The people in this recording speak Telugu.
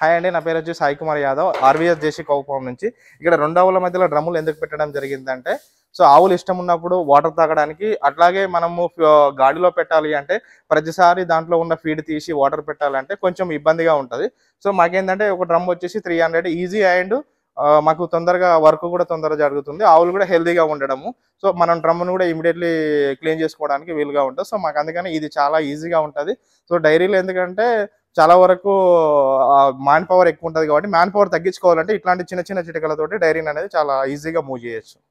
హాయ్ అండి నా పేరు వచ్చి సాయి కుమార్ యాదవ్ ఆర్వీఎస్ జేసీ కౌపాం నుంచి ఇక్కడ రెండు ఆవుల మధ్యలో డ్రమ్ములు ఎందుకు పెట్టడం జరిగిందంటే సో ఆవులు ఇష్టం ఉన్నప్పుడు వాటర్ తాగడానికి అట్లాగే మనము ఫ- గాడిలో పెట్టాలి అంటే ప్రతిసారి దాంట్లో ఉన్న ఫీడ్ తీసి వాటర్ పెట్టాలంటే కొంచెం ఇబ్బందిగా ఉంటుంది సో మాకేంటంటే ఒక డ్రమ్ వచ్చేసి త్రీ హండ్రెడ్ ఈజీ అండ్ మాకు తొందరగా వర్క్ కూడా తొందరగా జరుగుతుంది ఆవులు కూడా హెల్తీగా ఉండడము సో మనం డ్రమ్ను కూడా ఇమీడియట్లీ క్లీన్ చేసుకోవడానికి వీలుగా ఉంటుంది సో మాకు అందుకని ఇది చాలా ఈజీగా ఉంటుంది సో డైరీలో ఎందుకంటే చాలా వరకు మ్యాన్ పవర్ ఎక్కువ ఉంటుంది కాబట్టి మ్యాన్ పవర్ తగ్గించుకోవాలంటే ఇట్లాంటి చిన్న చిన్న చిటికలతోటి డైరీని అనేది చాలా ఈజీగా మూవ్ చేయొచ్చు